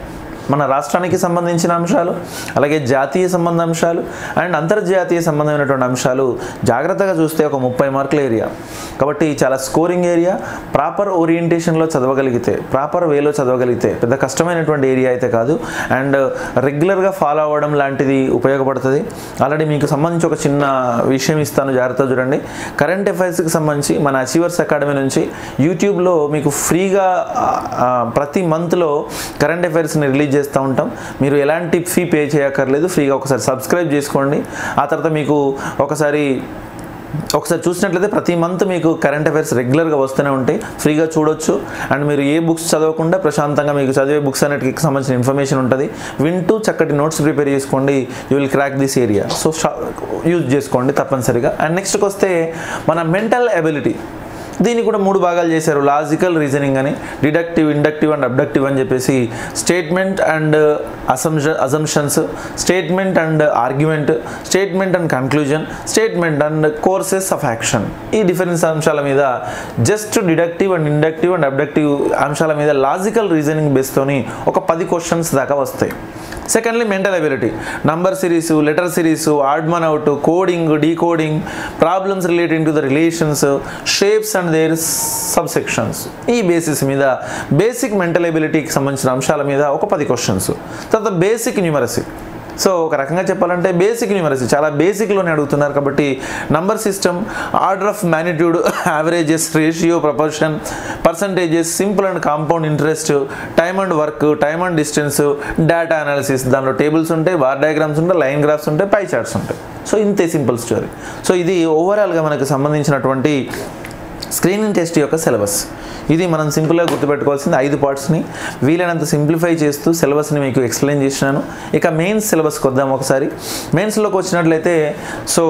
S1: మన రాష్ట్రానికి సంబంధించిన అంశాలు అలాగే జాతీయ సంబంధ అంశాలు అండ్ అంతర్జాతీయ సంబంధమైనటువంటి అంశాలు జాగ్రత్తగా చూస్తే ఒక ముప్పై మార్కుల ఏరియా కాబట్టి చాలా స్కోరింగ్ ఏరియా ప్రాపర్ ఓరియంటేషన్లో చదవగలిగితే ప్రాపర్ వేలో చదవగలిగితే పెద్ద కష్టమైనటువంటి ఏరియా అయితే కాదు అండ్ రెగ్యులర్గా ఫాలో అవ్వడం లాంటిది ఉపయోగపడుతుంది ఆల్రెడీ మీకు సంబంధించి ఒక చిన్న విషయం ఇస్తాను జాగ్రత్త చూడండి కరెంట్ అఫైర్స్కి సంబంధించి మన అచీవర్స్ అకాడమీ నుంచి యూట్యూబ్లో మీకు ఫ్రీగా ఆ, ప్రతి మంత్లో కరెంట్ అఫైర్స్ని రిలీజ్ చేస్తూ ఉంటాం మీరు ఎలాంటి ఫీ పే చేయక్కర్లేదు ఫ్రీగా ఒకసారి సబ్స్క్రైబ్ చేసుకోండి ఆ తర్వాత మీకు ఒకసారి ఒకసారి చూసినట్లయితే ప్రతి మంత్ మీకు కరెంట్ అఫైర్స్ రెగ్యులర్గా వస్తూనే ఉంటాయి ఫ్రీగా చూడొచ్చు అండ్ మీరు ఏ బుక్స్ చదవకుండా ప్రశాంతంగా మీకు చదివే బుక్స్ అన్నిటికి సంబంధించిన ఇన్ఫర్మేషన్ ఉంటుంది వింటూ చక్కటి నోట్స్ ప్రిపేర్ చేసుకోండి you will crack this area so use చేసుకోండి తప్పనిసరిగా అండ్ నెక్స్ట్కి వస్తే మన మెంటల్ ఎబిలిటీ దీన్ని కూడా మూడు భాగాలు చేశారు లాజికల్ రీజనింగ్ అని డిడక్టివ్ ఇండక్టివ్ అండ్ అబ్డక్టివ్ అని చెప్పేసి statement and assumption assumptions statement and argument statement and conclusion statement and courses of action ఈ డిఫరెన్స్ అంశాల మీద just deductive and inductive and abductive అంశాల మీద లాజికల్ రీజనింగ్ బేస్తోని ఒక పది క్వశ్చన్స్ దాకా వస్తాయి secondly mental ability number series letter series odd man out coding decoding problems relating to the relations shapes and their subsections ఈ బేసిస్ మీద బేసిక్ మెంటల్ ఎబిలిటీకి సంబంధించిన అంశాల మీద ఒక పది క్వశ్చన్స్ తర్వాత బేసిక్ న్యూమరసీ సో ఒక రకంగా చెప్పాలంటే బేసిక్ న్యూమరసీ చాలా బేసిక్లోనే అడుగుతున్నారు కాబట్టి number system order of magnitude averages ratio proportion percentages simple and compound interest time and work time and distance data analysis దానిలో టేబుల్స్ ఉంటాయి బార్ డయాగ్రామ్స్ ఉంటాయి లైన్ గ్రాఫ్స్ ఉంటాయి పై చార్ట్స్ ఉంటాయి సో ఇంతే సింపుల్ స్టోరీ సో ఇది ఓవరాల్గా మనకు సంబంధించినటువంటి స్క్రీనింగ్ టెస్ట్ యొక్క సిలబస్ ఇది మనం సింపుల్గా గుర్తుపెట్టుకోవాల్సింది ఐదు పార్ట్స్ని వీలైనంత సింప్లిఫై చేస్తూ సిలబస్ని మీకు ఎక్స్ప్లెయిన్ చేసినాను ఇక మెయిన్స్ సిలబస్కి వద్దాం ఒకసారి మెయిన్స్లోకి వచ్చినట్లయితే so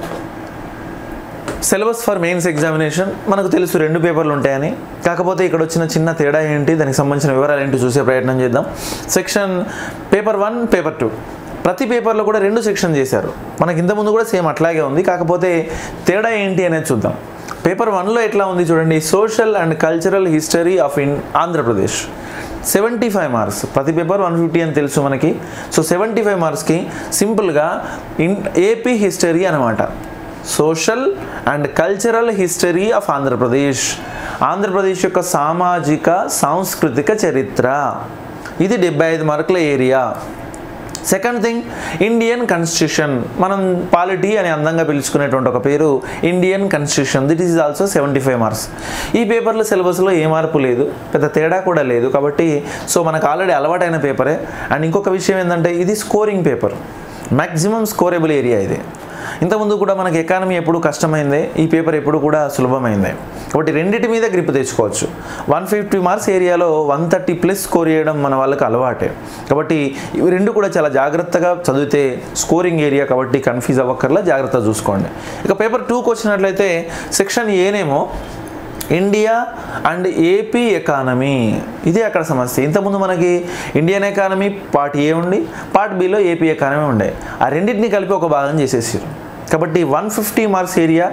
S1: syllabus for mains examination మనకు తెలుసు రెండు పేపర్లు ఉంటాయని కాకపోతే ఇక్కడ వచ్చిన చిన్న తేడా ఏంటి దానికి సంబంధించిన వివరాలు ఏంటి చూసే ప్రయత్నం చేద్దాం section paper one paper two ప్రతి పేపర్లో కూడా రెండు సెక్షన్ చేశారు మనకి ఇంతకుముందు కూడా సేమ్ అట్లాగే ఉంది కాకపోతే తేడా ఏంటి అనేది చూద్దాం పేపర్ వన్లో ఎట్లా ఉంది చూడండి social and cultural history of in Andhra Pradesh seventy five marks ప్రతి పేపర్ వన్ ఫిఫ్టీ అని తెలుసు మనకి సో సెవెంటీ ఫైవ్ మార్క్స్కి సింపుల్గా ఇన్ ఏపీ హిస్టరీ అనమాట social and cultural history of Andhra Pradesh Andhra Pradesh యొక్క సామాజిక సాంస్కృతిక చరిత్ర ఇది డెబ్బై ఐదు మార్కుల area second thing Indian constitution మనం పాలిటీ అని అందంగా పిలుచుకునేటువంటి ఒక పేరు Indian constitution that is also seventy five marks ఈ పేపర్లో సిలబస్లో ఏ మార్పు లేదు పెద్ద తేడా కూడా లేదు కాబట్టి సో మనకు ఆల్రెడీ అలవాటైన పేపరే అండ్ ఇంకొక విషయం ఏంటంటే ఇది scoring paper maximum scorable area ఇది ఇంతకుముందు కూడా మనకి ఎకానమీ ఎప్పుడు కష్టమైందే ఈ పేపర్ ఎప్పుడు కూడా సులభమైందే కాబట్టి రెండింటి మీద గ్రిప్ తెచ్చుకోవచ్చు వన్ ఫిఫ్టీ మార్క్స్ ఏరియాలో వన్ థర్టీ ప్లస్ స్కోర్ చేయడం మన వాళ్ళకి అలవాటే కాబట్టి ఇవి రెండు కూడా చాలా జాగ్రత్తగా చదివితే స్కోరింగ్ ఏరియా కాబట్టి కన్ఫ్యూజ్ అవ్వక్కర్లా జాగ్రత్తగా చూసుకోండి ఇక పేపర్ టూకి వచ్చినట్లయితే సెక్షన్ ఏనేమో ఇండియా అండ్ ఏపీ ఎకానమీ ఇదే అక్కడ సమస్య ఇంతకుముందు మనకి ఇండియన్ ఎకానమీ పార్ట్ ఏ ఉండి పార్ట్ బిలో ఏపీ ఎకానమీ ఉండే ఆ రెండింటిని కలిపి ఒక భాగం చేసేసారు కాబట్టి one fifty marks area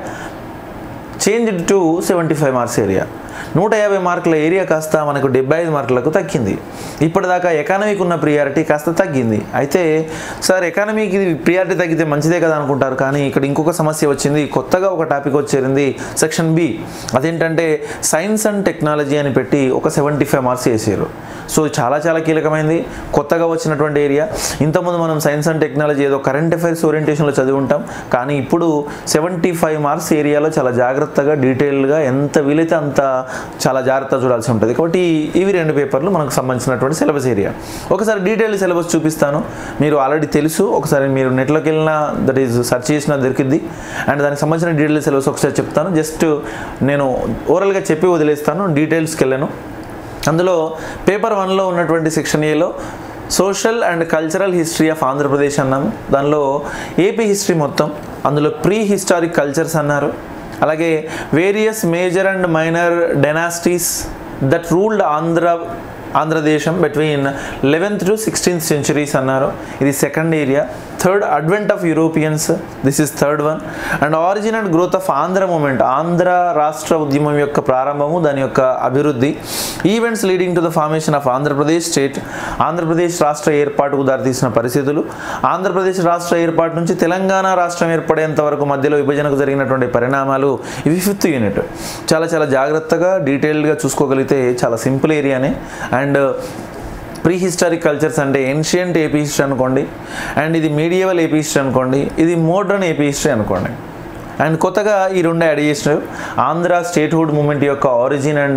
S1: change to seventy five marks area నూట యాభై మార్కుల ఏరియా కాస్త మనకు డెబ్బై ఐదు మార్కులకు తగ్గింది ఇప్పటిదాకా ఎకానమీకి ఉన్న ప్రియారిటీ కాస్త తగ్గింది అయితే సార్ ఎకానమీకి ప్రియారిటీ తగ్గితే మంచిదే కదా అనుకుంటారు కానీ ఇక్కడ ఇంకొక సమస్య వచ్చింది కొత్తగా ఒక టాపిక్ వచ్చేరింది సెక్షన్ బి అదేంటంటే సైన్స్ అండ్ టెక్నాలజీ అని పెట్టి ఒక సెవెంటీ ఫైవ్ మార్క్స్ వేసారు సో చాలా చాలా కీలకమైంది కొత్తగా వచ్చినటువంటి ఏరియా ఇంతకుముందు మనం సైన్స్ అండ్ టెక్నాలజీ ఏదో కరెంట్ అఫైర్స్ ఓరియంటేషన్లో చదివి ఉంటాం కానీ ఇప్పుడు సెవెంటీ ఫైవ్ మార్క్స్ ఏరియాలో చాలా జాగ్రత్తగా డీటెయిల్గా ఎంత వీలైతే అంత చాలా జాగ్రత్తగా చూడాల్సి ఉంటుంది కాబట్టి ఇవి రెండు పేపర్లు మనకు సంబంధించినటువంటి సిలబస్ ఏరియా ఒకసారి డీటెయిల్ సిలబస్ చూపిస్తాను మీరు ఆల్రెడీ తెలుసు ఒకసారి మీరు నెట్లోకి వెళ్ళినా దట్ ఈజ్ సెర్చ్ చేసినా దొరికింది అండ్ దానికి సంబంధించిన డీటెయిల్ సిలబస్ ఒకసారి చెప్తాను జస్ట్ నేను ఓవరాల్గా చెప్పి వదిలేస్తాను డీటెయిల్స్కి వెళ్ళాను అందులో పేపర్ వన్లో ఉన్నటువంటి సెక్షన్ ఏలో social and cultural history of Andhra Pradesh అన్నాము దానిలో ఏపీ హిస్టరీ మొత్తం అందులో ప్రీ హిస్టారిక్ కల్చర్స్ అన్నారు అలాగే various major and minor dynasties that ruled Andhra Andhradesam between eleventh to sixteenth centuries అన్నారు ఇది second area third advent of Europeans this is third one and origin and growth of Andhra movement Andhra రాష్ట్ర ఉద్యమం యొక్క ప్రారంభము దాని యొక్క అభివృద్ధి events leading to the formation of Andhra Pradesh state Andhra Pradesh రాష్ట్ర ఏర్పాటుకు దారితీసిన పరిస్థితులు ఆంధ్రప్రదేశ్ రాష్ట్ర ఏర్పాటు నుంచి తెలంగాణ రాష్ట్రం ఏర్పడేంత వరకు మధ్యలో విభజనకు జరిగినటువంటి పరిణామాలు ఇవి ఫిఫ్త్ యూనిట్ చాలా చాలా జాగ్రత్తగా డీటెయిల్డ్గా చూసుకోగలిగితే చాలా సింపుల్ ఏరియానే అండ్ ప్రీ హిస్టారిక్ కల్చర్స్ అంటే ఏన్షియంట్ ఏపీ హిస్టరీ అనుకోండి అండ్ ఇది మీడియవల్ ఏపీ హిస్టరీ అనుకోండి ఇది మోడ్రన్ ఏపీ హిస్టరీ అనుకోండి అండ్ కొత్తగా ఈ రెండు యాడ్ చేసినారు ఆంధ్ర స్టేట్హుడ్ మూమెంట్ యొక్క origin and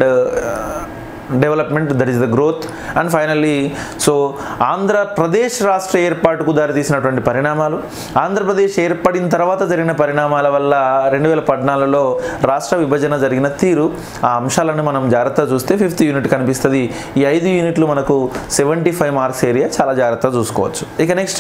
S1: development that is the growth and finally so Andhra Pradesh రాష్ట్ర ఏర్పాటుకు దారితీసినటువంటి పరిణామాలు ఆంధ్రప్రదేశ్ ఏర్పడిన తర్వాత జరిగిన పరిణామాల వల్ల రెండు వేల పద్నాలుగులో రాష్ట్ర విభజన జరిగిన తీరు ఆ అంశాలను మనం జాగ్రత్తగా చూస్తే ఫిఫ్త్ యూనిట్ కనిపిస్తుంది ఈ ఐదు యూనిట్లు మనకు సెవెంటీ ఫైవ్ మార్క్స్ ఏరియా చాలా జాగ్రత్తగా చూసుకోవచ్చు ఇక నెక్స్ట్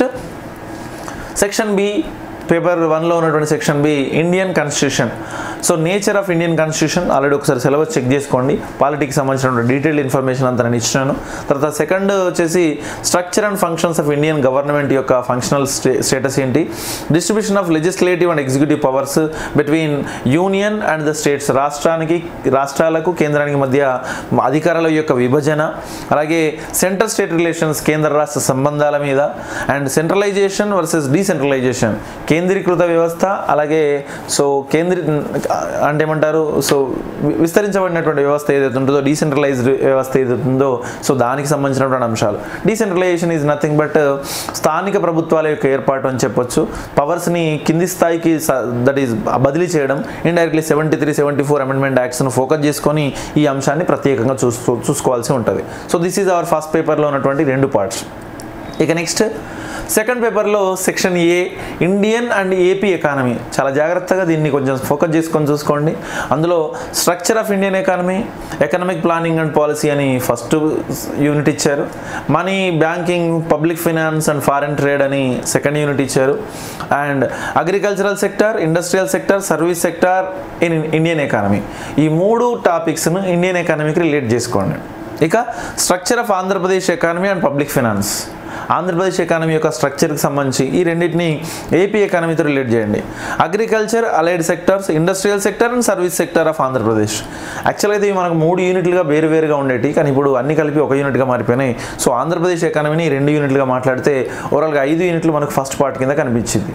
S1: సెక్షన్ బి పేపర్ వన్లో ఉన్నటువంటి section B Indian constitution so nature of Indian constitution already ఒకసారి సిలబస్ చెక్ చేసుకోండి పాలిటిక్స్ సంబంధించినటువంటి డీటెయిల్ ఇన్ఫర్మేషన్ అంతా నేను ఇచ్చినాను తర్వాత సెకండ్ వచ్చేసి structure and functions of Indian government యొక్క ఫంక్షనల్ స్టేటస్ ఏంటి distribution of legislative and executive powers between union and the states రాష్ట్రానికి రాష్ట్రాలకు కేంద్రానికి మధ్య అధికారాల యొక్క విభజన అలాగే సెంట్రల్ స్టేట్ రిలేషన్స్ కేంద్ర రాష్ట్ర సంబంధాల మీద అండ్ సెంట్రలైజేషన్ వర్సెస్ డీసెంట్రలైజేషన్ కేంద్రీకృత వ్యవస్థ అలాగే సో కేంద్రీ అంటే ఏమంటారు సో వి- విస్తరించబడినటువంటి వ్యవస్థ ఏదైతే ఉంటుందో డీసెంట్రలైజ్డ్ వ్యవస్థ ఏదైతే ఉందో సో దానికి సంబంధించినటువంటి అంశాలు డీసెంట్రలైజేషన్ ఈజ్ నథింగ్ బట్ స్థానిక ప్రభుత్వాల యొక్క ఏర్పాటు అని చెప్పొచ్చు పవర్స్ని కింది స్థాయికి దట్ ఈస్ బదిలీ చేయడం indirectly seventy three seventy four amendment యాక్ట్స్ను ఫోకస్ చేసుకొని ఈ అంశాన్ని ప్రత్యేకంగా చూసుకో చూసుకోవాల్సి ఉంటుంది so this is our first పేపర్లో ఉన్నటువంటి రెండు పార్ట్స్ ఇక నెక్స్ట్ సెకండ్ పేపర్లో section A Indian and AP economy చాలా జాగ్రత్తగా దీన్ని కొంచెం ఫోకస్ చేసుకొని చూసుకోండి అందులో structure of Indian economy economic planning and policy అని ఫస్ట్ యూనిట్ ఇచ్చారు money banking public finance and foreign trade అని సెకండ్ యూనిట్ ఇచ్చారు and agricultural sector industrial sector service sector in Indian economy ఈ మూడు టాపిక్స్ను ఇండియన్ ఎకానమీకి రిలేట్ చేసుకోండి ఇక structure of Andhra Pradesh economy and public finance Andhra Pradesh economy యొక్క స్ట్రక్చర్కి సంబంధించి ఈ రెండింటిని ఏపీ ఎకానమీతో రిలేట్ చేయండి agriculture allied sectors industrial sector and service sector of Andhra Pradesh యాక్చువల్గా అయితే ఇవి మనకు మూడు యూనిట్లుగా వేరు వేరుగా ఉండేవి కానీ ఇప్పుడు అన్ని కలిపి ఒక యూనిట్గా మారిపోయినాయి సో ఆంధ్రప్రదేశ్ ఎకానమీని రెండు యూనిట్లుగా మాట్లాడితే ఓవరాల్గా ఐదు యూనిట్లు మనకు ఫస్ట్ పార్ట్ కింద కనిపించింది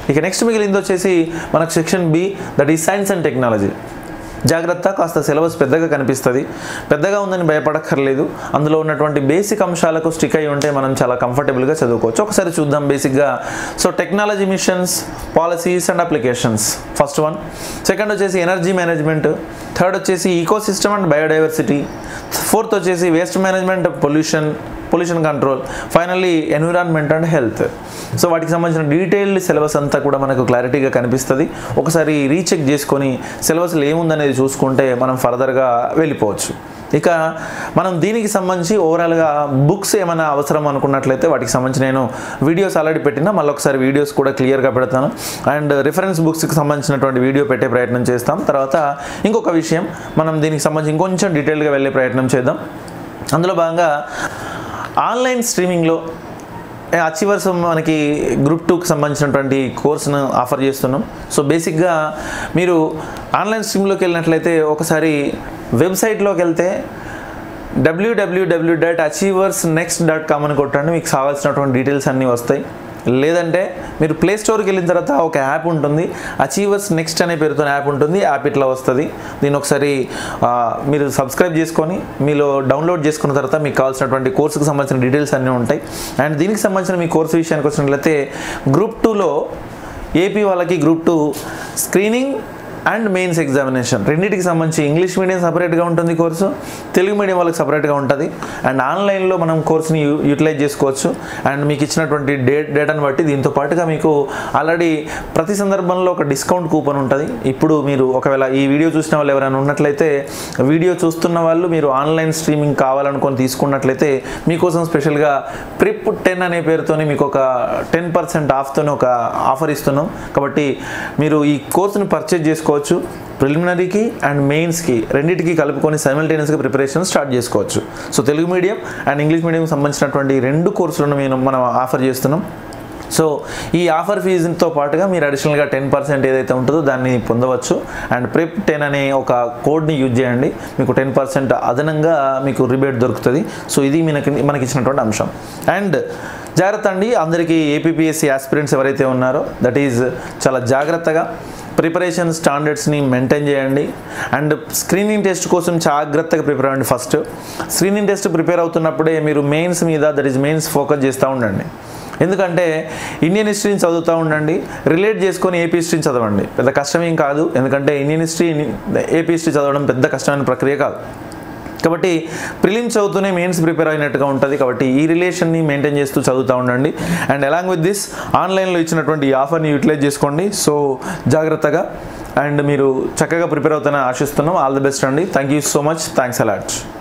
S1: ఇక నెక్స్ట్ మిగిలింది వచ్చేసి మనకు section B that is science and technology జాగ్రత్త కాస్త సిలబస్ పెద్దగా కనిపిస్తుంది పెద్దగా ఉందని భయపడక్కర్లేదు అందులో ఉన్నటువంటి బేసిక్ అంశాలకు స్టిక్ అయి ఉంటే మనం చాలా కంఫర్టబుల్గా చదువుకోవచ్చు ఒకసారి చూద్దాం బేసిక్గా so technology missions policies and applications first one second వచ్చేసి ఎనర్జీ మేనేజ్మెంట్ థర్డ్ వచ్చేసి ecosystem and biodiversity fourth వచ్చేసి waste management pollution pollution control finally environment and health so వాటికి సంబంధించిన డీటెయిల్డ్ సిలబస్ అంతా కూడా మనకు క్లారిటీగా కనిపిస్తుంది ఒకసారి రీచెక్ చేసుకొని సిలబస్లో ఏముందనేది చూసుకుంటే మనం ఫర్దర్గా వెళ్ళిపోవచ్చు ఇక మనం దీనికి సంబంధించి ఓవరాల్గా బుక్స్ ఏమైనా అవసరం అనుకున్నట్లయితే వాటికి సంబంధించి నేను వీడియోస్ ఆల్రెడీ పెట్టినా మళ్ళీ ఒకసారి వీడియోస్ కూడా క్లియర్గా పెడతాను అండ్ రిఫరెన్స్ బుక్స్కి సంబంధించినటువంటి వీడియో పెట్టే ప్రయత్నం చేస్తాం తర్వాత ఇంకొక విషయం మనం దీనికి సంబంధించి ఇంకొంచెం డీటెయిల్గా వెళ్ళే ప్రయత్నం చేద్దాం అందులో భాగంగా ఆన్లైన్ స్ట్రీమింగ్లో అచీవర్స్ మనకి గ్రూప్ టూకి సంబంధించినటువంటి కోర్సును ఆఫర్ చేస్తున్నాం సో బేసిక్గా మీరు ఆన్లైన్ స్ట్రీమ్లోకి వెళ్ళినట్లయితే ఒకసారి వెబ్సైట్లోకి వెళ్తే W W W dot achievers next dot com అని కొట్టండి మీకు కావాల్సినటువంటి డీటెయిల్స్ అన్నీ వస్తాయి లేదంటే మీరు ప్లే స్టోర్కి వెళ్ళిన తర్వాత ఒక యాప్ ఉంటుంది అచీవర్స్ నెక్స్ట్ అనే పేరుతో యాప్ ఉంటుంది యాప్ ఇట్లా వస్తుంది దీన్ని ఒకసారి ఆ, మీరు సబ్స్క్రైబ్ చేసుకొని మీలో డౌన్లోడ్ చేసుకున్న తర్వాత మీకు కావాల్సినటువంటి కోర్సుకు సంబంధించిన డీటెయిల్స్ అన్నీ ఉంటాయి అండ్ దీనికి సంబంధించిన మీ కోర్సు విషయానికి వచ్చినట్లయితే గ్రూప్ టూలో ఏపీ వాళ్ళకి group two screening and mains examination రెండింటికి సంబంధించి ఇంగ్లీష్ మీడియం సపరేట్గా ఉంటుంది కోర్సు తెలుగు మీడియం వాళ్ళకి సపరేట్గా ఉంటుంది అండ్ ఆన్లైన్లో మనం కోర్స్ని యూ యూటిలైజ్ చేసుకోవచ్చు అండ్ మీకు ఇచ్చినటువంటి డేట్ డేటాను బట్టి దీంతో పాటుగా మీకు ఆల్రెడీ ప్రతి సందర్భంలో ఒక డిస్కౌంట్ కూపన్ ఉంటుంది ఇప్పుడు మీరు ఒకవేళ ఈ వీడియో చూసిన వాళ్ళు ఎవరైనా ఉన్నట్లయితే వీడియో చూస్తున్న వాళ్ళు మీరు ఆన్లైన్ స్ట్రీమింగ్ కావాలనుకొని తీసుకున్నట్లయితే మీకోసం స్పెషల్గా ప్రిప్ టెన్ అనే పేరుతోని మీకు ఒక టెన్ పర్సెంట్ ఆఫ్తోనే ఒక ఆఫర్ ఇస్తున్నాం కాబట్టి మీరు ఈ కోర్సుని పర్చేజ్ చేసుకోవచ్చు ప్రిలిమినరీకి అండ్ మెయిన్స్కి రెండింటికి కలుపుకొని సైమల్టేనియస్గా ప్రిపరేషన్ స్టార్ట్ చేసుకోవచ్చు so Telugu medium and English medium సంబంధించినటువంటి రెండు కోర్సులను మేము మనం ఆఫర్ చేస్తున్నాం సో ఈ ఆఫర్ ఫీజుతో పాటుగా మీరు అడిషనల్గా టెన్ పర్సెంట్ ఏదైతే ఉంటుందో దాన్ని పొందవచ్చు అండ్ ప్రిప్ టెన్ అనే ఒక కోడ్ని యూజ్ చేయండి మీకు టెన్ పర్సెంట్ అదనంగా మీకు రిబేట్ దొరుకుతుంది సో ఇది మనకి మనకి ఇచ్చినటువంటి అంశం అండ్ జాగ్రత్త అండి అందరికీ ఏపీపీఎస్సీ ఆస్పిరెంట్స్ ఎవరైతే ఉన్నారో దట్ ఈజ్ చాలా జాగ్రత్తగా ప్రిపరేషన్ స్టాండర్డ్స్ని మెయింటైన్ చేయండి అండ్ స్క్రీనింగ్ టెస్ట్ కోసం జాగ్రత్తగా ప్రిపేర్ అవ్వండి ఫస్ట్ స్క్రీనింగ్ టెస్ట్ ప్రిపేర్ అవుతున్నప్పుడే మీరు మెయిన్స్ మీద దట్ ఈస్ మెయిన్స్ ఫోకస్ చేస్తూ ఉండండి ఎందుకంటే ఇండియన్ హిస్టరీని చదువుతూ ఉండండి రిలేట్ చేసుకొని ఏపీ హిస్టరీని చదవండి పెద్ద కష్టమేం కాదు ఎందుకంటే ఇండియన్ హిస్టరీ ఏపీ హిస్టరీ చదవడం పెద్ద కష్టమైన ప్రక్రియ కాదు కాబట్టి ప్రిలిమ్స్ చదువుతూనే మెయిన్స్ ప్రిపేర్ అయినట్టుగా ఉంటుంది కాబట్టి ఈ రిలేషన్ని మెయింటైన్ చేస్తూ చదువుతూ ఉండండి అండ్ అలాంగ్ విత్ దిస్ ఆన్లైన్లో ఇచ్చినటువంటి ఈ ఆఫర్ని యూటిలైజ్ చేసుకోండి సో జాగ్రత్తగా అండ్ మీరు చక్కగా ప్రిపేర్ అవుతానని ఆశిస్తున్నాం ఆల్ ది బెస్ట్ అండి thank you so much thanks allot